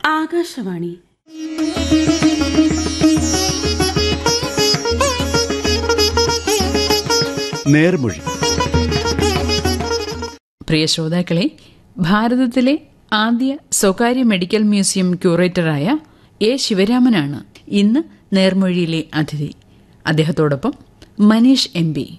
ആകാശവാണി നേർമൊഴി പ്രിയ ശ്രോതാക്കളെ ഭാരതത്തിലെ ആദ്യ സ്വകാര്യ മെഡിക്കൽ മ്യൂസിയം ക്യൂറേറ്ററായ എ ശിവരാമനാണ് ഇന്ന് നേർമൊഴിയിലെ അതിഥി അദ്ദേഹത്തോടൊപ്പം മനീഷ് എം പി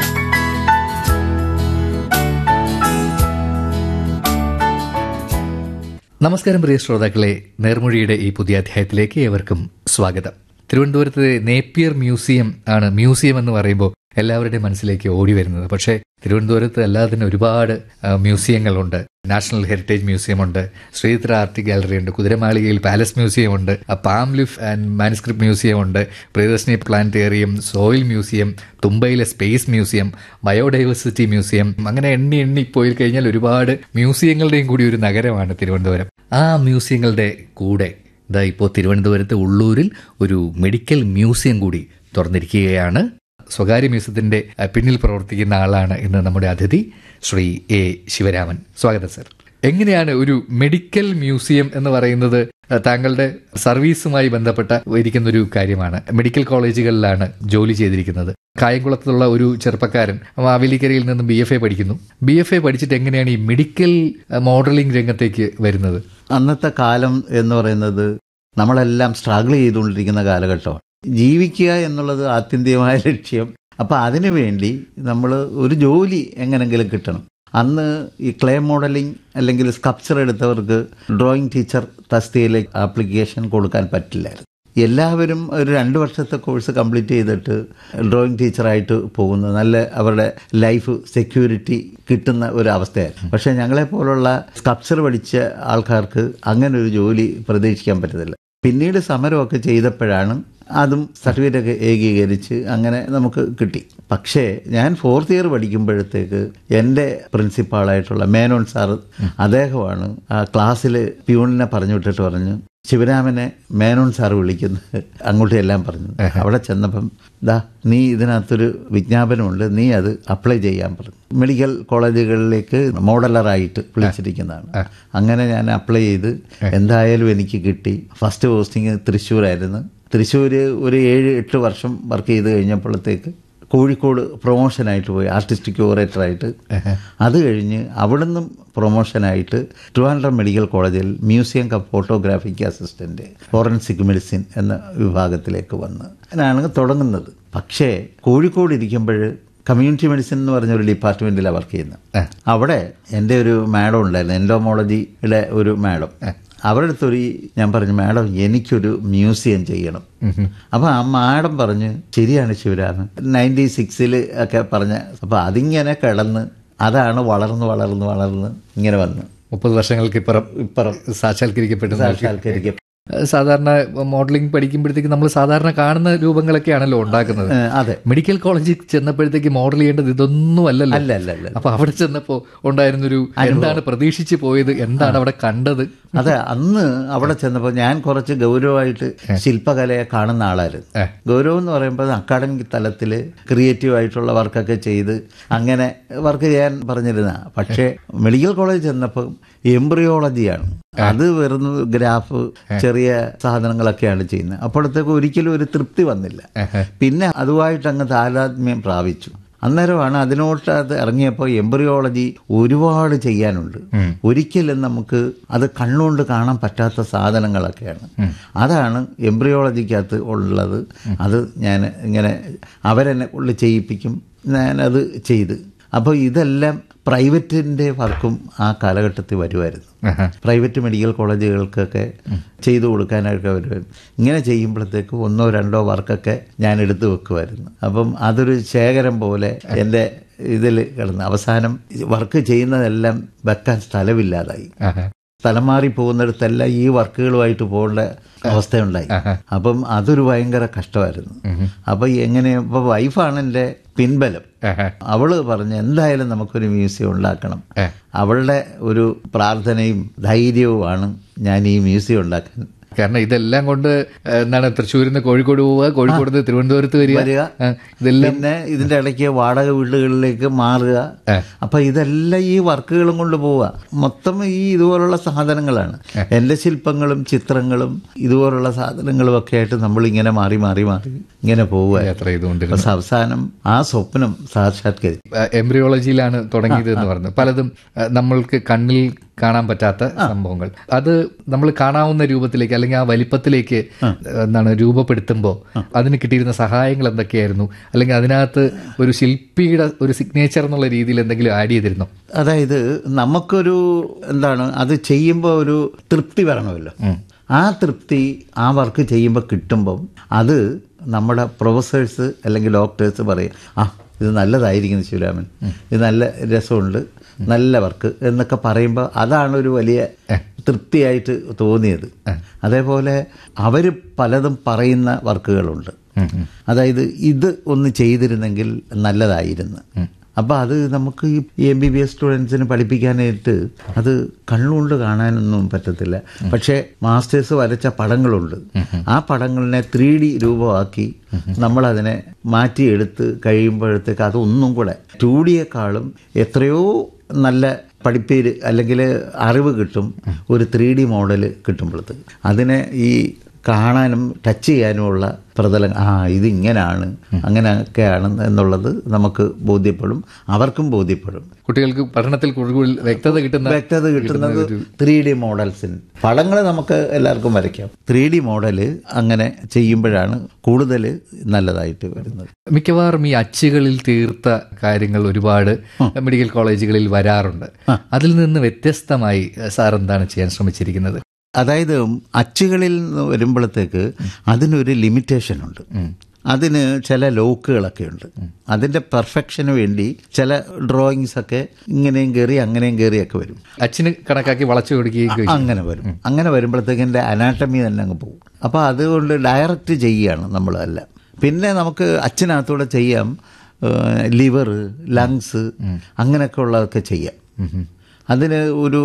നമസ്കാരം പ്രിയ ശ്രോതാക്കളെ നേർമൊഴിയുടെ ഈ പുതിയ അധ്യായത്തിലേക്ക് ഏവർക്കും സ്വാഗതം തിരുവനന്തപുരത്തെ നേപ്പിയർ മ്യൂസിയം ആണ് മ്യൂസിയം എന്ന് പറയുമ്പോൾ എല്ലാവരുടെയും മനസ്സിലേക്ക് ഓടി വരുന്നത് പക്ഷേ തിരുവനന്തപുരത്ത് അല്ലാതെ തന്നെ ഒരുപാട് ആ, മ്യൂസിയങ്ങളുണ്ട് നാഷണൽ ഹെറിറ്റേജ് മ്യൂസിയം ഉണ്ട് ശ്രീധര ആർട്ട് ഗാലറി ഉണ്ട് കുതിരമാളികയിൽ പാലസ് മ്യൂസിയം ഉണ്ട് palm leaf and manuscript museum ഉണ്ട് പ്രിയദർശിനി പ്ലാനറ്റേറിയം സോയിൽ മ്യൂസിയം തുമ്പയിലെ സ്പേസ് മ്യൂസിയം ബയോഡൈവേഴ്സിറ്റി മ്യൂസിയം അങ്ങനെ എണ്ണി എണ്ണി പോയി കഴിഞ്ഞാൽ ഒരുപാട് മ്യൂസിയങ്ങളുടെയും കൂടി ഒരു നഗരമാണ് തിരുവനന്തപുരം ആ മ്യൂസിയങ്ങളുടെ കൂടെ ഇതാ ഇപ്പോൾ തിരുവനന്തപുരത്ത് ഉള്ളൂരിൽ ഒരു മെഡിക്കൽ മ്യൂസിയം കൂടി തുറന്നിരിക്കുകയാണ് സ്വകാര്യ മ്യൂസിയത്തിന്റെ അഹ്, പിന്നിൽ പ്രവർത്തിക്കുന്ന ആളാണ് ഇന്ന് നമ്മുടെ അതിഥി ശ്രീ എ ശിവരാമൻ സ്വാഗതം സർ എങ്ങനെയാണ് ഒരു മെഡിക്കൽ മ്യൂസിയം എന്ന് പറയുന്നത് അഹ്, താങ്കളുടെ സർവീസുമായി ബന്ധപ്പെട്ട ഇരിക്കുന്ന ഒരു കാര്യമാണ് മെഡിക്കൽ കോളേജുകളിലാണ് ജോലി ചെയ്തിരിക്കുന്നത് കായംകുളത്തുള്ള ഒരു ചെറുപ്പക്കാരൻ മാവേലിക്കരയിൽ നിന്ന് ബി എഫ് എ പഠിക്കുന്നു ബി എഫ് എ പഠിച്ചിട്ട് എങ്ങനെയാണ് ഈ മെഡിക്കൽ അഹ്, മോഡലിംഗ് രംഗത്തേക്ക് വരുന്നത് അന്നത്തെ കാലം എന്ന് പറയുന്നത് നമ്മളെല്ലാം സ്ട്രഗിൾ ചെയ്തുകൊണ്ടിരിക്കുന്ന കാലഘട്ടമാണ് ജീവിക്കുക എന്നുള്ളത് ആത്യന്തികമായ ലക്ഷ്യം അപ്പം അതിനു വേണ്ടി നമ്മൾ ഒരു ജോലി എങ്ങനെങ്കിലും കിട്ടണം അന്ന് ഈ ക്ലേ മോഡലിംഗ് അല്ലെങ്കിൽ സ്കൾപ്ചർ എടുത്തവർക്ക് ഡ്രോയിങ് ടീച്ചർ തസ്തികയിലേക്ക് ആപ്ലിക്കേഷൻ കൊടുക്കാൻ പറ്റില്ലായിരുന്നു എല്ലാവരും ഒരു രണ്ട് വർഷത്തെ കോഴ്സ് കംപ്ലീറ്റ് ചെയ്തിട്ട് ഡ്രോയിങ് ടീച്ചറായിട്ട് പോകുന്നു നല്ല അവരുടെ ലൈഫ് സെക്യൂരിറ്റി കിട്ടുന്ന ഒരു അവസ്ഥയായിരുന്നു പക്ഷേ ഞങ്ങളെ പോലുള്ള സ്കൾപ്ചർ പഠിച്ച ആൾക്കാർക്ക് അങ്ങനെ ഒരു ജോലി പ്രതീക്ഷിക്കാൻ പറ്റത്തില്ല പിന്നീട് സമരമൊക്കെ ചെയ്തപ്പോഴാണ് അതും സർട്ടിഫിക്കറ്റ് ഒക്കെ ഏകീകരിച്ച് അങ്ങനെ നമുക്ക് കിട്ടി പക്ഷേ ഞാൻ ഫോർത്ത് ഇയർ പഠിക്കുമ്പോഴത്തേക്ക് എൻ്റെ പ്രിൻസിപ്പാളായിട്ടുള്ള മേനോൻ സാറ് അദ്ദേഹമാണ് ആ ക്ലാസ്സിൽ പ്യൂണിനെ പറഞ്ഞു വിട്ടിട്ട് പറഞ്ഞു ശിവരാമനെ മേനോൻ സാർ വിളിക്കുന്നത് അങ്ങോട്ട് എല്ലാം പറഞ്ഞു അവിടെ ചെന്നപ്പം ദാ നീ ഇതിനകത്തൊരു വിജ്ഞാപനമുണ്ട് നീ അത് അപ്ലൈ ചെയ്യാൻ പറഞ്ഞു മെഡിക്കൽ കോളേജുകളിലേക്ക് മോഡലറായിട്ട് വിളിച്ചിരിക്കുന്നതാണ് അങ്ങനെ ഞാൻ അപ്ലൈ ചെയ്ത് എന്തായാലും എനിക്ക് കിട്ടി ഫസ്റ്റ് പോസ്റ്റിംഗ് തൃശ്ശൂരായിരുന്നു തൃശ്ശൂർ ഒരു ഏഴ് എട്ട് വർഷം വർക്ക് ചെയ്ത് കഴിഞ്ഞപ്പോഴത്തേക്ക് കോഴിക്കോട് പ്രൊമോഷനായിട്ട് പോയി ആർട്ടിസ്റ്റിക് ക്യൂറേറ്ററായിട്ട് അത് കഴിഞ്ഞ് അവിടുന്ന് പ്രൊമോഷനായിട്ട് ട്രിവാൻഡ്രം മെഡിക്കൽ കോളേജിൽ museum cum photographic assistant forensic medicine എന്ന വിഭാഗത്തിലേക്ക് വന്ന് ഞാനാണ് തുടങ്ങുന്നത് പക്ഷേ കോഴിക്കോട് ഇരിക്കുമ്പോൾ കമ്മ്യൂണിറ്റി മെഡിസിൻ എന്ന് പറഞ്ഞ ഒരു ഡിപ്പാർട്ട്മെൻറ്റിലാണ് വർക്ക് ചെയ്യുന്നത് അവിടെ എൻ്റെ ഒരു മാഡം ഉണ്ടായിരുന്നു എൻഡോമോളജിയുടെ ഒരു മാഡം അവരുടെ അടുത്തൊരു ഞാൻ പറഞ്ഞു മാഡം എനിക്കൊരു മ്യൂസിയം ചെയ്യണം അപ്പം ആ മാഡം പറഞ്ഞു ശരിയാണ് ശിവരാമൻ നയൻറ്റി സിക്സിൽ ഒക്കെ പറഞ്ഞ അപ്പം അതിങ്ങനെ കിടന്ന് അതാണ് വളർന്ന് വളർന്ന് വളർന്ന് ഇങ്ങനെ വന്ന് മുപ്പത് വർഷങ്ങൾക്ക് ഇപ്പുറം ഇപ്പുറം സാക്ഷാത്കരിക്കപ്പെട്ട സാക്ഷാത്കരിക്കും സാധാരണ മോഡലിംഗ് പഠിക്കുമ്പോഴത്തേക്ക് നമ്മൾ സാധാരണ കാണുന്ന രൂപങ്ങളൊക്കെയാണല്ലോ ഉണ്ടാക്കുന്നത് ഏ, അതെ മെഡിക്കൽ കോളേജിൽ ചെന്നപ്പോഴത്തേക്ക് മോഡൽ ചെയ്യേണ്ടത് ഇതൊന്നും അല്ലല്ലോ അല്ല അല്ല അല്ല അപ്പൊ അവിടെ ചെന്നപ്പോ ഉണ്ടായിരുന്നൊരു എന്താണ് പ്രതീക്ഷിച്ച് പോയത് എന്താണ് അവിടെ കണ്ടത് അതെ അന്ന് അവിടെ ചെന്നപ്പോൾ ഞാൻ കുറച്ച് ഗൗരവമായിട്ട് ശില്പകലയെ കാണുന്ന ആളായിരുന്നു ഗൗരവം എന്ന് പറയുമ്പോൾ അക്കാഡമിക് തലത്തിൽ ക്രിയേറ്റീവ് ആയിട്ടുള്ള വർക്കൊക്കെ ചെയ്ത് അങ്ങനെ വർക്ക് ചെയ്യാൻ പറഞ്ഞിരുന്ന പക്ഷേ മെഡിക്കൽ കോളേജ് ചെന്നപ്പോൾ എംബ്രിയോളജിയാണ് അത് വെറും ഗ്രാഫ് ചെറിയ സാധനങ്ങളൊക്കെയാണ് ചെയ്യുന്നത് അപ്പോഴത്തേക്ക് ഒരിക്കലും ഒരു തൃപ്തി വന്നില്ല പിന്നെ അതുമായിട്ട് അങ്ങ് താതാത്മ്യം പ്രാപിച്ചു അന്നേരമാണ് അതിനോട്ട് അത് ഇറങ്ങിയപ്പോൾ എംബ്രിയോളജി ഒരുപാട് ചെയ്യാനുണ്ട് ഒരിക്കലും നമുക്ക് അത് കണ്ണുകൊണ്ട് കാണാൻ പറ്റാത്ത സാധനങ്ങളൊക്കെയാണ് അതാണ് എംബ്രിയോളജിക്കകത്ത് ഉള്ളത് അത് ഞാൻ ഇങ്ങനെ അവരെന്നെ കൊണ്ട് ചെയ്യിപ്പിക്കും ഞാനത് ചെയ്ത് അപ്പോൾ ഇതെല്ലാം പ്രൈവറ്റിൻ്റെ വർക്കും ആ കാലഘട്ടത്തിൽ വരുമായിരുന്നു പ്രൈവറ്റ് മെഡിക്കൽ കോളേജുകൾക്കൊക്കെ ചെയ്തു കൊടുക്കാനൊക്കെ വരുമായിരുന്നു ഇങ്ങനെ ചെയ്യുമ്പോഴത്തേക്ക് ഒന്നോ രണ്ടോ വർക്കൊക്കെ ഞാൻ എടുത്തു വെക്കുമായിരുന്നു അപ്പം അതൊരു ശേഖരം പോലെ എൻ്റെ ഇതിൽ കിടന്ന് അവസാനം വർക്ക് ചെയ്യുന്നതെല്ലാം വെക്കാൻ സ്ഥലമില്ലാതായി സ്ഥലം മാറി പോകുന്നിടത്തെല്ലാം ഈ വർക്കുകളുമായിട്ട് പോകേണ്ട അവസ്ഥയുണ്ടായി അപ്പം അതൊരു ഭയങ്കര കഷ്ടമായിരുന്നു അപ്പം എങ്ങനെ ഇപ്പൊ വൈഫാണ് എൻ്റെ പിൻബലം അവള് പറഞ്ഞു എന്തായാലും നമുക്കൊരു മ്യൂസിയം ഉണ്ടാക്കണം അവളുടെ ഒരു പ്രാർത്ഥനയും ധൈര്യവുമാണ് ഞാൻ ഈ മ്യൂസിയം ഉണ്ടാക്കാൻ കാരണം ഇതെല്ലാം കൊണ്ട് ഏഹ്, എന്താണ് തൃശ്ശൂരിൽ നിന്ന് കോഴിക്കോട് പോവുക കോഴിക്കോട് നിന്ന് തിരുവനന്തപുരത്ത് വരിക വരിക. ആ, ഇതെല്ലാം പിന്നെ ഇതിന്റെ ഇടയ്ക്ക് വാടക വീടുകളിലേക്ക് മാറുക അപ്പൊ ഇതെല്ലാം ഈ വർക്കുകളും കൊണ്ട് പോവുക മൊത്തം ഈ ഇതുപോലുള്ള സാധനങ്ങളാണ് എന്റെ ശില്പങ്ങളും ചിത്രങ്ങളും ഇതുപോലുള്ള സാധനങ്ങളും ഒക്കെ ആയിട്ട് നമ്മൾ ഇങ്ങനെ മാറി മാറി മാറി ഇങ്ങനെ പോവുക യാത്ര ചെയ്തുകൊണ്ട് പക്ഷെ അവസാനം ആ സ്വപ്നം സാക്ഷാത്കരിച്ചു എംബ്രിയോളജിയിലാണ് തുടങ്ങിയത് എന്ന് പറഞ്ഞു പലതും ആ, നമ്മൾക്ക് കണ്ണിൽ കാണാൻ പറ്റാത്ത സംഭവങ്ങൾ അത് നമ്മൾ കാണാവുന്ന രൂപത്തിലേക്ക് അല്ലെങ്കിൽ ആ വലിപ്പത്തിലേക്ക് എന്താണ് രൂപപ്പെടുത്തുമ്പോൾ അതിന് കിട്ടിയിരുന്ന സഹായങ്ങൾ എന്തൊക്കെയായിരുന്നു അല്ലെങ്കിൽ അതിനകത്ത് ഒരു ശില്പിയുടെ ഒരു സിഗ്നേച്ചർ എന്നുള്ള രീതിയിൽ എന്തെങ്കിലും ആഡ് ചെയ്തിരുന്നോ അതായത് നമുക്കൊരു എന്താണ് അത് ചെയ്യുമ്പോൾ ഒരു തൃപ്തി വരണമല്ലോ ആ തൃപ്തി ആ വർക്ക് ചെയ്യുമ്പോൾ കിട്ടുമ്പം അത് നമ്മുടെ പ്രൊഫസേഴ്സ് അല്ലെങ്കിൽ ഡോക്ടേഴ്സ് പറയും ആ ഇത് നല്ലതായിരിക്കുന്നു ശിവരാമൻ ഇത് നല്ല രസമുണ്ട് നല്ല വർക്ക് എന്നൊക്കെ പറയുമ്പോൾ അതാണ് ഒരു വലിയ തൃപ്തിയായിട്ട് തോന്നിയത് അതേപോലെ അവർ പലതും പറയുന്ന വർക്കുകളുണ്ട് അതായത് ഇത് ഒന്ന് ചെയ്തിരുന്നെങ്കിൽ നല്ലതായിരുന്നു അപ്പൊ അത് നമുക്ക് ഈ എം ബി ബി എസ് സ്റ്റുഡൻസിന് പഠിപ്പിക്കാനായിട്ട് അത് കണ്ണുകൊണ്ട് കാണാനൊന്നും പറ്റത്തില്ല പക്ഷേ മാസ്റ്റേഴ്സ് വരച്ച പടങ്ങളുണ്ട് ആ പടങ്ങളിനെ ത്രീ ഡി രൂപമാക്കി നമ്മളതിനെ മാറ്റിയെടുത്ത് കഴിയുമ്പോഴത്തേക്ക് അതൊന്നും കൂടെ ടു ഡിയെക്കാളും എത്രയോ നല്ല പഠിപ്പേര് അല്ലെങ്കിൽ അറിവ് കിട്ടും ഒരു ത്രീ ഡി മോഡൽ കിട്ടുമ്പോഴത്തേക്ക് അതിനെ ഈ കാണാനും ടച്ച് ചെയ്യാനുമുള്ള പ്രതലം ആ ഇതിങ്ങനാണ് അങ്ങനെയൊക്കെയാണ് എന്നുള്ളത് നമുക്ക് ബോധ്യപ്പെടും അവർക്കും ബോധ്യപ്പെടും കുട്ടികൾക്ക് പഠനത്തിൽ കൂടുതൽ വ്യക്തത കിട്ടുന്ന വ്യക്തത കിട്ടുന്നത് ത്രീ ഡി മോഡൽസിന് പടങ്ങൾ നമുക്ക് എല്ലാവർക്കും വരയ്ക്കാം ത്രീ ഡി മോഡല് അങ്ങനെ ചെയ്യുമ്പോഴാണ് കൂടുതൽ നല്ലതായിട്ട് വരുന്നത് മിക്കവാറും ഈ അച്ചുകളിൽ തീർത്ത കാര്യങ്ങൾ ഒരുപാട് മെഡിക്കൽ കോളേജുകളിൽ വരാറുണ്ട് അതിൽ നിന്ന് വ്യത്യസ്തമായി സാർ എന്താണ് ചെയ്യാൻ ശ്രമിച്ചിരിക്കുന്നത് അതായത് അച്ചുകളിൽ നിന്ന് വരുമ്പോഴത്തേക്ക് അതിനൊരു ലിമിറ്റേഷൻ ഉണ്ട് അതിന് ചില ലോക്കുകളൊക്കെ ഉണ്ട് അതിൻ്റെ പെർഫെക്ഷന് വേണ്ടി ചില ഡ്രോയിങ്സ് ഒക്കെ ഇങ്ങനെയും കയറി അങ്ങനെയും കയറിയൊക്കെ വരും അച്ഛന് കണക്കാക്കി വളച്ചു കൊടുക്കുകയും ചെയ്യും. അങ്ങനെ വരും അങ്ങനെ വരുമ്പോഴത്തേക്ക് എൻ്റെ അനാട്ടമി തന്നെ അങ്ങ് പോകും അപ്പോൾ അതുകൊണ്ട് ഡയറക്റ്റ് ചെയ്യുകയാണ് നമ്മളല്ല പിന്നെ നമുക്ക് അച്ഛനകത്തൂടെ ചെയ്യാം ലിവർ ലങ്സ് അങ്ങനെയൊക്കെ ഉള്ളതൊക്കെ ചെയ്യാം അതിന് ഒരു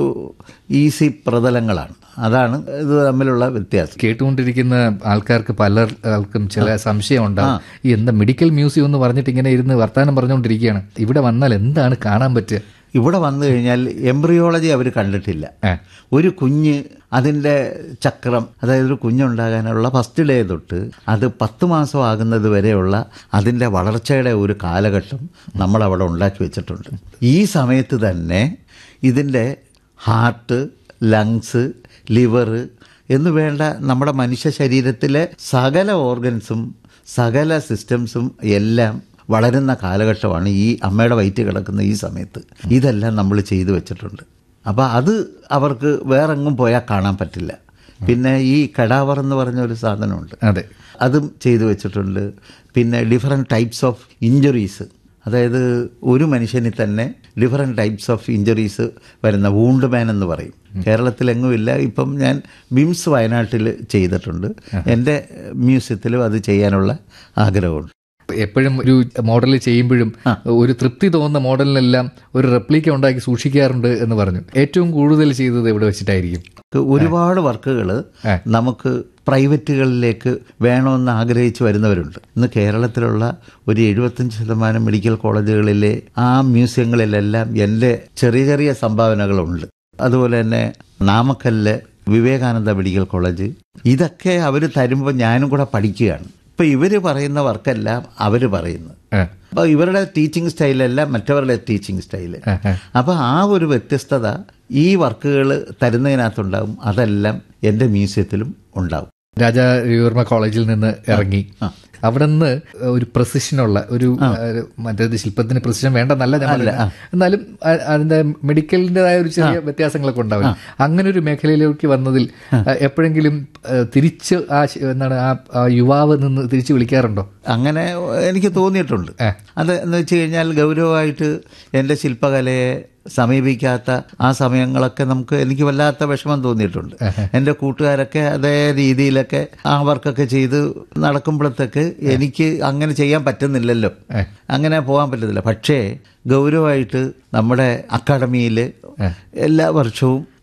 ഈസി പ്രതലങ്ങളാണ് അതാണ് ഇത് തമ്മിലുള്ള വ്യത്യാസം കേട്ടുകൊണ്ടിരിക്കുന്ന ആൾക്കാർക്ക് പലർക്കും ചില സംശയം ഉണ്ടാവും ഈ എന്താ മെഡിക്കൽ മ്യൂസിയം എന്ന് പറഞ്ഞിട്ട് ഇങ്ങനെ ഇരുന്ന് വർത്താനം പറഞ്ഞുകൊണ്ടിരിക്കുകയാണ് ഇവിടെ വന്നാൽ എന്താണ് കാണാൻ പറ്റുക ഇവിടെ വന്നു കഴിഞ്ഞാൽ എംബ്രിയോളജി അവർ കണ്ടിട്ടില്ല ആ. ഒരു കുഞ്ഞ് അതിൻ്റെ ചക്രം അതായത് ഒരു കുഞ്ഞുണ്ടാകാനുള്ള ഫസ്റ്റ് ഡേ തൊട്ട് അത് പത്ത് മാസം ആകുന്നത് വരെയുള്ള അതിൻ്റെ വളർച്ചയുടെ ഒരു കാലഘട്ടം നമ്മളവിടെ ഉണ്ടാക്കി വെച്ചിട്ടുണ്ട് ഈ സമയത്ത് തന്നെ ഇതിൻ്റെ ഹാർട്ട് ലങ്സ് ലിവർ എന്ന് വേണ്ട നമ്മുടെ മനുഷ്യ ശരീരത്തിലെ സകല ഓർഗൻസും സകല സിസ്റ്റംസും എല്ലാം വളരുന്ന കാലഘട്ടമാണ് ഈ അമ്മയുടെ വയറ്റ് കിടക്കുന്ന ഈ സമയത്ത് ഇതെല്ലാം നമ്മൾ ചെയ്തു വെച്ചിട്ടുണ്ട് അപ്പോൾ അത് അവർക്ക് വേറെങ്ങും പോയാൽ കാണാൻ പറ്റില്ല പിന്നെ ഈ കടാവർ എന്ന് പറഞ്ഞ ഒരു സാധനമുണ്ട് അതെ അതും ചെയ്തു വെച്ചിട്ടുണ്ട് പിന്നെ ഡിഫറെൻറ്റ് ടൈപ്സ് ഓഫ് ഇഞ്ചുറീസ് അതായത് ഒരു മനുഷ്യനിൽ തന്നെ ഡിഫറെൻറ്റ് ടൈപ്സ് ഓഫ് ഇഞ്ചുറീസ് വരുന്ന വൂണ്ട് മാൻ എന്ന് പറയും കേരളത്തിലെങ്ങുമില്ല ഇപ്പം ഞാൻ ബിംസ് വയനാട്ടിൽ ചെയ്തിട്ടുണ്ട് എൻ്റെ മ്യൂസിയത്തിലും അത് ചെയ്യാനുള്ള ആഗ്രഹമുണ്ട് എപ്പോഴും ഒരു മോഡൽ ചെയ്യുമ്പോഴും ഒരു തൃപ്തി തോന്നുന്ന മോഡലിനെല്ലാം ഒരു റെപ്ലിക്ക ഉണ്ടാക്കി സൂക്ഷിക്കാറുണ്ട് എന്ന് പറഞ്ഞു ഏറ്റവും കൂടുതൽ ചെയ്തത് എവിടെ വെച്ചിട്ടായിരിക്കും ഒരുപാട് വർക്കുകൾ നമുക്ക് പ്രൈവറ്റുകളിലേക്ക് വേണമെന്ന് ആഗ്രഹിച്ച് വരുന്നവരുണ്ട് ഇന്ന് കേരളത്തിലുള്ള ഒരു എഴുപത്തഞ്ച് ശതമാനം മെഡിക്കൽ കോളേജുകളിലെ ആ മ്യൂസിയങ്ങളിലെല്ലാം എൻ്റെ ചെറിയ ചെറിയ സംഭാവനകളുണ്ട് അതുപോലെ തന്നെ നാമക്കല്ല് വിവേകാനന്ദ മെഡിക്കൽ കോളേജ് ഇതൊക്കെ അവർ തരുമ്പോൾ ഞാനും കൂടെ പഠിക്കുകയാണ് ഇപ്പം ഇവർ പറയുന്ന വർക്കെല്ലാം അവർ പറയുന്നത് ആ. അപ്പോൾ ഇവരുടെ ടീച്ചിങ് സ്റ്റൈലല്ല മറ്റവരുടെ ടീച്ചിങ് സ്റ്റൈല് അപ്പോൾ ആ ഒരു വ്യത്യസ്തത ഈ വർക്കുകൾ തരുന്നതിനകത്തുണ്ടാകും അതെല്ലാം എൻ്റെ മ്യൂസിയത്തിലും ഉണ്ടാവും രാജാ രവിവർമ്മ കോളേജിൽ നിന്ന് ഇറങ്ങി അവിടെ നിന്ന് ഒരു പ്രസിഷനുള്ള ഒരു ഒരു മറ്റേത് ശില്പത്തിന് പ്രസിഷൻ വേണ്ടെന്നല്ല ഞാൻ പറയുന്നത്. എന്നാലും അ- അതിന്റെ മെഡിക്കലിൻ്റെതായ ഒരു ചെറിയ വ്യത്യാസങ്ങളൊക്കെ ഉണ്ടാവും അങ്ങനെ ഒരു മേഖലയിലേക്ക് വന്നതിൽ അഹ് എപ്പോഴെങ്കിലും അഹ് തിരിച്ച് ആ ശ- എന്താണ് ആ ആ യുവാവ് നിന്ന് തിരിച്ച് വിളിക്കാറുണ്ടോ അങ്ങനെ എനിക്ക് തോന്നിയിട്ടുണ്ട് അത് എന്ന് വെച്ച് കഴിഞ്ഞാൽ ഗൗരവമായിട്ട് എൻ്റെ ശില്പകലയെ സമീപിക്കാത്ത ആ സമയങ്ങളൊക്കെ നമുക്ക് എനിക്ക് വല്ലാത്ത വിഷമം തോന്നിയിട്ടുണ്ട് എൻ്റെ കൂട്ടുകാരൊക്കെ അതേ രീതിയിലൊക്കെ ആ വർക്കൊക്കെ ചെയ്ത് നടക്കുമ്പോഴത്തേക്ക് എനിക്ക് അങ്ങനെ ചെയ്യാൻ പറ്റുന്നില്ലല്ലോ അങ്ങനെ പോകാൻ പറ്റത്തില്ല പക്ഷേ ഗൗരവമായിട്ട് നമ്മുടെ അക്കാഡമിയിൽ എല്ലാ വർഷവും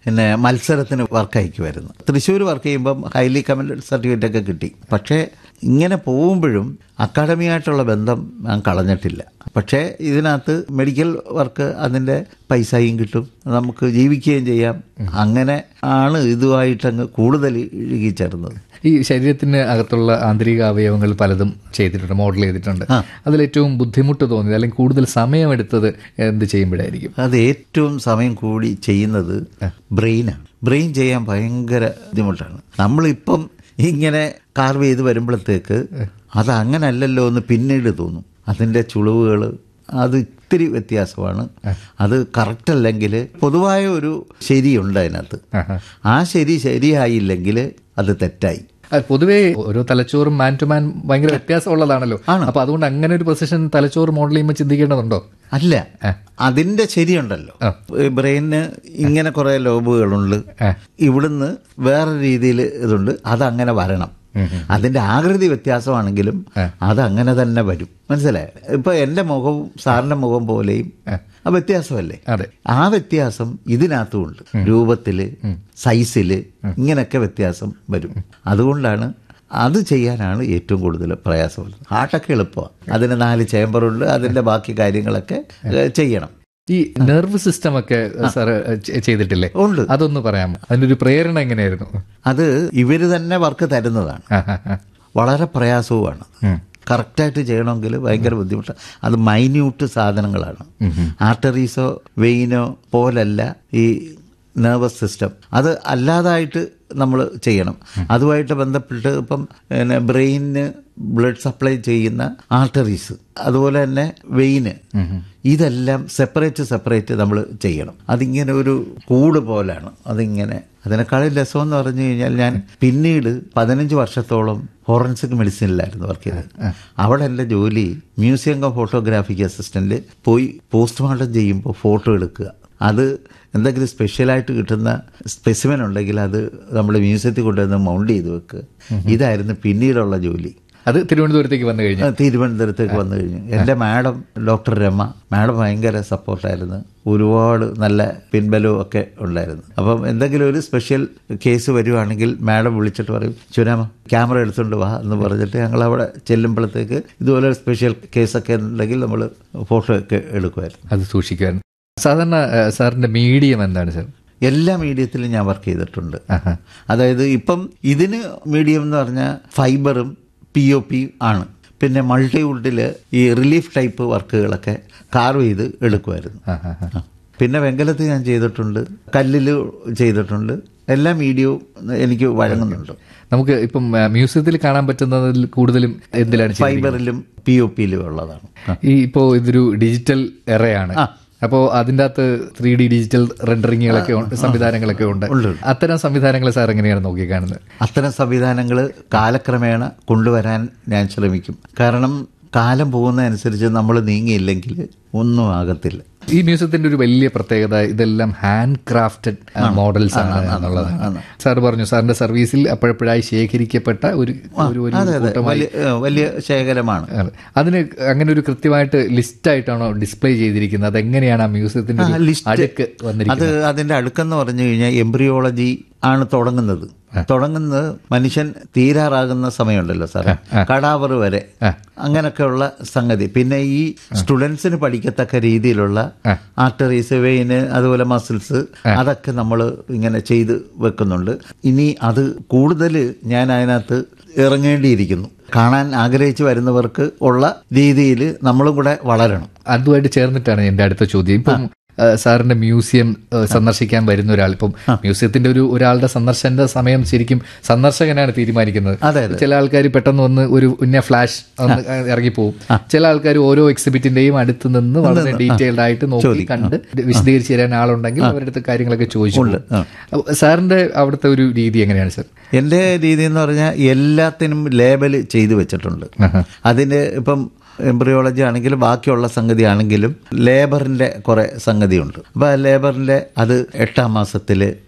പിന്നെ മത്സരത്തിന് വർക്ക് അയക്കുമായിരുന്നു തൃശ്ശൂർ വർക്ക് ചെയ്യുമ്പം ഹൈലി കമൻഡ് സർട്ടിഫിക്കറ്റ് ഒക്കെ കിട്ടി പക്ഷേ ഇങ്ങനെ പോകുമ്പോഴും അക്കാഡമിയായിട്ടുള്ള ബന്ധം ഞാൻ കളഞ്ഞിട്ടില്ല പക്ഷേ ഇതിനകത്ത് മെഡിക്കൽ വർക്ക് അതിൻ്റെ പൈസയും കിട്ടും നമുക്ക് ജീവിക്കുകയും ചെയ്യാം അങ്ങനെ ആണ് ഇതുമായിട്ട് അങ്ങ് കൂടുതൽ ഇഴുകിച്ചേർന്നത് ഈ ശരീരത്തിന് അകത്തുള്ള ആന്തരിക അവയവങ്ങൾ പലതും ചെയ്തിട്ടുണ്ട് മോഡൽ ചെയ്തിട്ടുണ്ട് അതിലേറ്റവും ബുദ്ധിമുട്ട് തോന്നിയത് അല്ലെങ്കിൽ കൂടുതൽ സമയമെടുത്തത് എന്ത് ചെയ്യുമ്പോഴായിരിക്കും അത് ഏറ്റവും സമയം കൂടി ചെയ്യുന്നത് ബ്രെയിനാണ് ബ്രെയിൻ ചെയ്യാൻ ഭയങ്കര ബുദ്ധിമുട്ടാണ് നമ്മളിപ്പം ഇങ്ങനെ കാർവ് ചെയ്ത് വരുമ്പോഴത്തേക്ക് അത് അങ്ങനല്ലല്ലോ എന്ന് പിന്നീട് തോന്നും അതിൻ്റെ ചുളിവുകൾ അത് ഇത്തിരി വ്യത്യാസമാണ് അത് കറക്റ്റ് അല്ലെങ്കിൽ പൊതുവായ ഒരു ശരിയുണ്ട് അതിനകത്ത് ആ ശരി ശരിയായില്ലെങ്കിൽ അത് തെറ്റായി അത് പൊതുവേ ഓരോ തലച്ചോറും മാൻ ടു മാൻ ഭയങ്കര വ്യത്യാസമുള്ളതാണല്ലോ അപ്പൊ അതുകൊണ്ട് അങ്ങനെ ഒരു പൊസിഷൻ തലച്ചോറ് മോഡൽ ചെയ്യുമ്പോൾ ചിന്തിക്കേണ്ടതുണ്ടോ അല്ല അതിന്റെ ശരിയുണ്ടല്ലോ ബ്രെയിനിന് ഇങ്ങനെ കുറെ ലോബുകളുണ്ട് ഇവിടുന്ന് വേറെ രീതിയിൽ ഇതുണ്ട് അതങ്ങനെ വരണം അതിന്റെ ആകൃതി വ്യത്യാസമാണെങ്കിലും അത് അങ്ങനെ തന്നെ വരും മനസ്സിലായോ ഇപ്പൊ എന്റെ മുഖവും സാറിന്റെ മുഖം പോലെയും ആ വ്യത്യാസമല്ലേ അതെ ആ വ്യത്യാസം ഇതിനകത്തുമുണ്ട് രൂപത്തില് സൈസില് ഇങ്ങനെയൊക്കെ വ്യത്യാസം വരും അതുകൊണ്ടാണ് അത് ചെയ്യാനാണ് ഏറ്റവും കൂടുതൽ പ്രയാസമുള്ളത് ഹാർട്ടൊക്കെ എളുപ്പമാണ് അതിന് നാല് ചേമ്പറുണ്ട് അതിന്റെ ബാക്കി കാര്യങ്ങളൊക്കെ ഏഹ്, ചെയ്യണം ഈ നെർവ് സിസ്റ്റം ഒക്കെ സാർ ചെയ്തിട്ടില്ലേ ഉണ്ട് അതൊന്ന് പറയാമോ അതിന്റെ ഒരു പ്രേരണ എങ്ങനെയായിരുന്നു അത് ഇവര് തന്നെ വർക്ക് തരുന്നതാണ് ആ, ആ, ആ. വളരെ പ്രയാസവുമാണ് കറക്റ്റായിട്ട് ചെയ്യണമെങ്കിൽ ഭയങ്കര ബുദ്ധിമുട്ടാണ് അത് മൈന്യൂട്ട് സാധനങ്ങളാണ് ആർട്ടറീസോ വെയിനോ പോലല്ല ഈ നെർവസ് സിസ്റ്റം അത് അല്ലാതായിട്ട് നമ്മൾ ചെയ്യണം അതുമായിട്ട് ബന്ധപ്പെട്ട് ഇപ്പം പിന്നെ ബ്രെയിനിന് ബ്ലഡ് സപ്ലൈ ചെയ്യുന്ന ആർട്ടറീസ് അതുപോലെ തന്നെ വെയിന് ഇതെല്ലാം സെപ്പറേറ്റ് സെപ്പറേറ്റ് നമ്മൾ ചെയ്യണം അതിങ്ങനെ ഒരു കൂട് പോലാണ് അതിങ്ങനെ അതിനേക്കാളും രസം എന്ന് പറഞ്ഞു കഴിഞ്ഞാൽ ഞാൻ പിന്നീട് പതിനഞ്ച് വർഷത്തോളം ഫോറൻസിക് മെഡിസിനിലായിരുന്നു വർക്ക് ചെയ്തത് അവിടെ എൻ്റെ ജോലി മ്യൂസിയം കം ഫോട്ടോഗ്രാഫിക് അസിസ്റ്റന്റ് പോയി പോസ്റ്റ്മോർട്ടം ചെയ്യുമ്പോൾ ഫോട്ടോ എടുക്കുക അത് എന്തെങ്കിലും സ്പെഷ്യലായിട്ട് കിട്ടുന്ന സ്പെസിമെൻ ഉണ്ടെങ്കിൽ അത് നമ്മൾ മ്യൂസിയത്തിൽ കൊണ്ടുവന്ന് മൗണ്ട് ചെയ്ത് വെക്കുക ഇതായിരുന്നു പിന്നീടുള്ള ജോലി അത് തിരുവനന്തപുരത്തേക്ക് വന്നു കഴിഞ്ഞു ആ, തിരുവനന്തപുരത്തേക്ക് വന്നു കഴിഞ്ഞു എൻ്റെ മാഡം ഡോക്ടർ രമ മാഡം ഭയങ്കര സപ്പോർട്ടായിരുന്നു ഒരുപാട് നല്ല പിൻബലവും ഒക്കെ ഉണ്ടായിരുന്നു അപ്പം എന്തെങ്കിലും ഒരു സ്പെഷ്യൽ കേസ് വരുവാണെങ്കിൽ മാഡം വിളിച്ചിട്ട് പറയും ചുനാമ ക്യാമറ എടുത്തുകൊണ്ട് വാ എന്ന് പറഞ്ഞിട്ട് ഞങ്ങൾ അവിടെ ചെല്ലുമ്പോഴത്തേക്ക് ഇതുപോലെ സ്പെഷ്യൽ കേസൊക്കെ ഉണ്ടെങ്കിൽ നമ്മൾ ഫോട്ടോ ഒക്കെ എടുക്കുമായിരുന്നു അത് സൂക്ഷിക്കുമായിരുന്നു സാധാരണ ആ, സാറിന്റെ മീഡിയം എന്താണ് സാർ എല്ലാ മീഡിയത്തിലും ഞാൻ വർക്ക് ചെയ്തിട്ടുണ്ട് അതായത് ഇപ്പം ഇതിന് മീഡിയം എന്ന് പറഞ്ഞാൽ ഫൈബറും പി ഒ പി ആണ് പിന്നെ മൾട്ടിവുഡിൽ ഈ റിലീഫ് ടൈപ്പ് വർക്കുകളൊക്കെ കാർവ് ചെയ്ത് എടുക്കുമായിരുന്നു ആ, ആ, ആ. ആ. പിന്നെ വെങ്കലത്ത് ഞാൻ ചെയ്തിട്ടുണ്ട് കല്ലിൽ ചെയ്തിട്ടുണ്ട് എല്ലാ മീഡിയവും എനിക്ക് വഴങ്ങുന്നുണ്ട് നമുക്ക് ഇപ്പം ആ, മ്യൂസിയത്തിൽ കാണാൻ പറ്റുന്നതിൽ കൂടുതലും എന്തിലാണ് ചെയ്തിരിക്കുന്നത്? ഫൈബറിലും പി ഒ പിയിലും ഉള്ളതാണ് ആ. ഈ ഇപ്പോ ഇതൊരു ഡിജിറ്റൽ എറയാണ് അപ്പോൾ അതിൻ്റെ അകത്ത് ത്രീ ഡി ഡിജിറ്റൽ റെൻഡറിങ്ങുകളൊക്കെ ഉണ്ട് സംവിധാനങ്ങളൊക്കെ ഉണ്ട് അത്തരം സംവിധാനങ്ങൾ സാർ എങ്ങനെയാണ് നോക്കി കാണുന്നത് അത്തരം സംവിധാനങ്ങൾ കാലക്രമേണ കൊണ്ടുവരാൻ ഞാൻ ശ്രമിക്കും കാരണം കാലം പോകുന്നതനുസരിച്ച് നമ്മൾ നീങ്ങിയില്ലെങ്കിൽ ഒന്നും ആകത്തില്ല ഈ മ്യൂസിയത്തിന്റെ ഒരു വലിയ പ്രത്യേകത ഇതെല്ലാം ഹാൻഡ് ക്രാഫ്റ്റഡ് മോഡൽസ് ആണ് എന്നുള്ളതാണ് സാർ പറഞ്ഞു സാറിന്റെ സർവീസിൽ അപ്പോഴപ്പോഴായി ശേഖരിക്കപ്പെട്ട ഒരു ഒരു ഒരു അതെ അതെ കൂട്ടമായി വലിയ ഏഹ് വലിയ ശേഖരമാണ് ആണ്. അതിന് അങ്ങനെ ഒരു കൃത്യമായിട്ട് ലിസ്റ്റ് ആയിട്ടാണോ ഡിസ്പ്ലേ ചെയ്തിരിക്കുന്നത് അതെങ്ങനെയാണ് ആ മ്യൂസിയത്തിന്റെ ഒരു ലിസ്റ്റ് അടുക്ക് വന്നിരിക്കുന്നത് അത് അതിന്റെ അടുക്കെന്ന് പറഞ്ഞു കഴിഞ്ഞാൽ എംബ്രിയോളജി ആണ് തുടങ്ങുന്നത് തുടങ്ങുന്നത് മനുഷ്യൻ തീരാറാകുന്ന സമയമുണ്ടല്ലോ സാർ കടാവറ് വരെ അങ്ങനെയൊക്കെയുള്ള സംഗതി പിന്നെ ഈ സ്റ്റുഡൻസിന് പഠിക്കത്തക്ക രീതിയിലുള്ള ആർട്ടറീസ് വെയിന് അതുപോലെ മസിൽസ് അതൊക്കെ നമ്മൾ ഇങ്ങനെ ചെയ്ത് വെക്കുന്നുണ്ട് ഇനി അത് കൂടുതൽ ഞാൻ അതിനകത്ത് ഇറങ്ങേണ്ടിയിരിക്കുന്നു കാണാൻ ആഗ്രഹിച്ചു വരുന്നവർക്ക് ഉള്ള രീതിയിൽ നമ്മളും കൂടെ വളരണം അതുമായിട്ട് ചേർന്നിട്ടാണ് എന്റെ അടുത്ത ചോദ്യം ഇപ്പം ആ, സാറിന്റെ മ്യൂസിയം ആ, സന്ദർശിക്കാൻ വരുന്ന ഒരാൾ ഇപ്പം മ്യൂസിയത്തിന്റെ ഒരു ഒരാളുടെ സന്ദർശന സമയം ശരിക്കും സന്ദർശകനാണ് തീരുമാനിക്കുന്നത് അതെ, അതെ. ചില ആൾക്കാർ പെട്ടെന്ന് വന്ന് ഒരു ഉന്ന ഫ്ലാഷ് ഒന്ന് ഇറങ്ങിപ്പോവും ചില ആൾക്കാർ ഓരോ എക്സിബിറ്റിന്റെയും അടുത്ത് നിന്ന് വളരെ ഡീറ്റെയിൽഡ് ആയിട്ട് നോക്കി കണ്ട് വിശദീകരിച്ച് തരാൻ ആളുണ്ടെങ്കിൽ അവരുടെ അടുത്ത് കാര്യങ്ങളൊക്കെ ചോദിച്ചു അപ്പൊ സാറിന്റെ അവിടുത്തെ ഒരു രീതി എങ്ങനെയാണ് സാർ എൻ്റെ രീതി എന്ന് പറഞ്ഞാൽ എല്ലാത്തിനും ലേബൽ ചെയ്തു വെച്ചിട്ടുണ്ട് അതിന് ഇപ്പം എംബ്രിയോളജി ആണെങ്കിലും ബാക്കിയുള്ള സംഗതി ആണെങ്കിലും ലേബറിൻ്റെ കുറേ സംഗതിയുണ്ട് അപ്പോൾ ആ ലേബറിൻ്റെ അത് എട്ടാം മാസത്തിൽ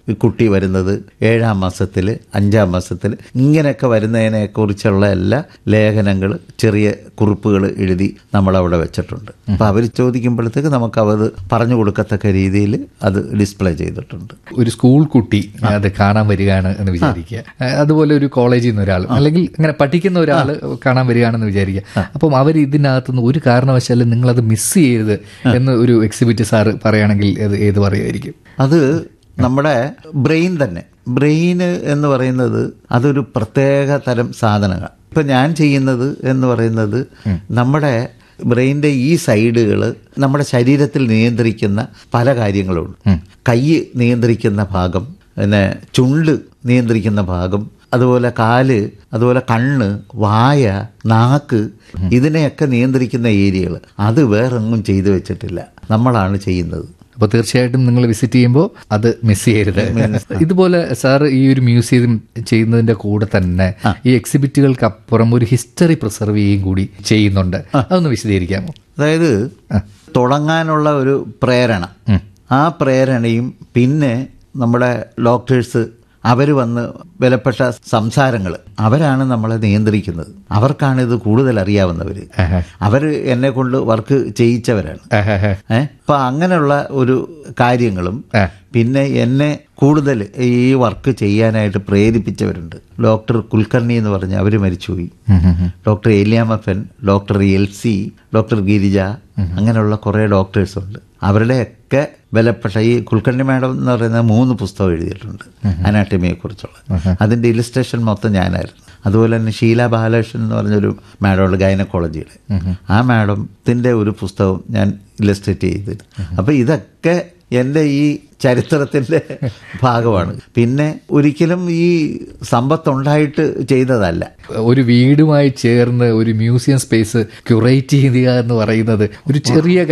ഈ കുട്ടി വരുന്നത് ഏഴാം മാസത്തിൽ അഞ്ചാം മാസത്തിൽ ഇങ്ങനെയൊക്കെ വരുന്നതിനെ കുറിച്ചുള്ള എല്ലാ ലേഖനങ്ങൾ ചെറിയ കുറിപ്പുകൾ എഴുതി നമ്മളവിടെ വെച്ചിട്ടുണ്ട് അപ്പം അവർ ചോദിക്കുമ്പോഴത്തേക്ക് നമുക്ക് അത് പറഞ്ഞു കൊടുക്കത്തക്ക രീതിയിൽ അത് ഡിസ്പ്ലേ ചെയ്തിട്ടുണ്ട് ഒരു സ്കൂൾ കുട്ടി അത് കാണാൻ വരികയാണ് എന്ന് വിചാരിക്കുക ഏഹ് അതുപോലെ ഒരു കോളേജിൽ നിന്ന് ഒരാൾ അല്ലെങ്കിൽ അങ്ങനെ പഠിക്കുന്ന ഒരാൾ കാണാൻ വരികയാണെന്ന് വിചാരിക്കുക അപ്പം അവർ ഇതിനകത്തുനിന്ന് ഒരു കാരണവശാലും നിങ്ങളത് മിസ് ചെയ്യരുത് എന്ന് ഒരു എക്സിബിറ്റ് സാറ് പറയുകയാണെങ്കിൽ അത് ഏത് പറയുമായിരിക്കും അത് നമ്മുടെ ബ്രെയിൻ തന്നെ ബ്രെയിൻ എന്ന് പറയുന്നത് അതൊരു പ്രത്യേക തരം സാധനമാണ് ഇപ്പം ഞാൻ ചെയ്യുന്നത് എന്ന് പറയുന്നത് നമ്മുടെ ബ്രെയിൻ്റെ ഈ സൈഡുകൾ നമ്മുടെ ശരീരത്തിൽ നിയന്ത്രിക്കുന്ന പല കാര്യങ്ങളുണ്ട് കൈ നിയന്ത്രിക്കുന്ന ഭാഗം പിന്നെ ചുണ്ട് നിയന്ത്രിക്കുന്ന ഭാഗം അതുപോലെ കാല് അതുപോലെ കണ്ണ് വായ നാക്ക് ഇതിനെയൊക്കെ നിയന്ത്രിക്കുന്ന ഏരിയകൾ അത് വേറെങ്ങും ചെയ്തു വെച്ചിട്ടില്ല നമ്മളാണ് ചെയ്യുന്നത് അപ്പോൾ തീർച്ചയായിട്ടും നിങ്ങൾ വിസിറ്റ് ചെയ്യുമ്പോൾ അത് മിസ് ചെയ്യരുത് ഇതുപോലെ സാർ ഈ ഒരു മ്യൂസിയം ചെയ്യുന്നതിന്റെ കൂടെ തന്നെ ഈ എക്സിബിറ്റുകൾക്ക് അപ്പുറം ഒരു ഹിസ്റ്ററി പ്രിസർവ് ചെയ്യുകയും കൂടി ചെയ്യുന്നുണ്ട് അതൊന്ന് വിശദീകരിക്കാമോ അതായത് തുടങ്ങാനുള്ള ഒരു പ്രേരണ ആ പ്രേരണയും പിന്നെ നമ്മുടെ ഡോക്ടേഴ്സ് അവർ വന്ന് വിലപ്പെട്ട സംസാരങ്ങൾ അവരാണ് നമ്മളെ നിയന്ത്രിക്കുന്നത് അവർക്കാണ് ഇത് കൂടുതൽ അറിയാവുന്നവർ അവർ എന്നെ കൊണ്ട് വർക്ക് ചെയ്യിച്ചവരാണ് ഏഹ് അപ്പൊ അങ്ങനെയുള്ള ഒരു കാര്യങ്ങളും പിന്നെ എന്നെ കൂടുതൽ ഈ വർക്ക് ചെയ്യാനായിട്ട് പ്രേരിപ്പിച്ചവരുണ്ട് ഡോക്ടർ കുൽക്കർണി എന്ന് പറഞ്ഞ അവർ മരിച്ചുപോയി ഡോക്ടർ ഏലിയാമഫൻ doctor L C doctor Girija അങ്ങനെയുള്ള കുറേ ഡോക്ടേഴ്സ് ഉണ്ട് അവരുടെയൊക്കെ വിലപ്പെട്ട ഈ കുൽക്കർണി മാഡം എന്ന് പറയുന്ന മൂന്ന് പുസ്തകം എഴുതിയിട്ടുണ്ട് അനാട്ടമിയെ കുറിച്ചുള്ള അതിന്റെ ഇലിസ്ട്രേഷൻ മൊത്തം ഞാനായിരുന്നു അതുപോലെ തന്നെ ഷീല ബാലകൃഷ്ണൻ എന്ന് പറഞ്ഞൊരു മാഡമുണ്ട് ഗൈനക്കോളജിയുടെ ആ മാഡത്തിന്റെ ഒരു പുസ്തകം ഞാൻ ഇലസ്ട്രേറ്റ് ചെയ്ത് അപ്പൊ ഇതൊക്കെ എൻ്റെ ഈ ചരിത്രത്തിൻ്റെ ഭാഗമാണ് പിന്നെ ഒരിക്കലും ഈ സമ്പത്തുണ്ടായിട്ട് ചെയ്തതല്ല ഒരു വീടുമായി ചേർന്ന് ഒരു മ്യൂസിയം സ്പേസ് ക്യൂറേറ്റ് ചെയ്യുക എന്ന് പറയുന്നത് ഒരു ചെറിയ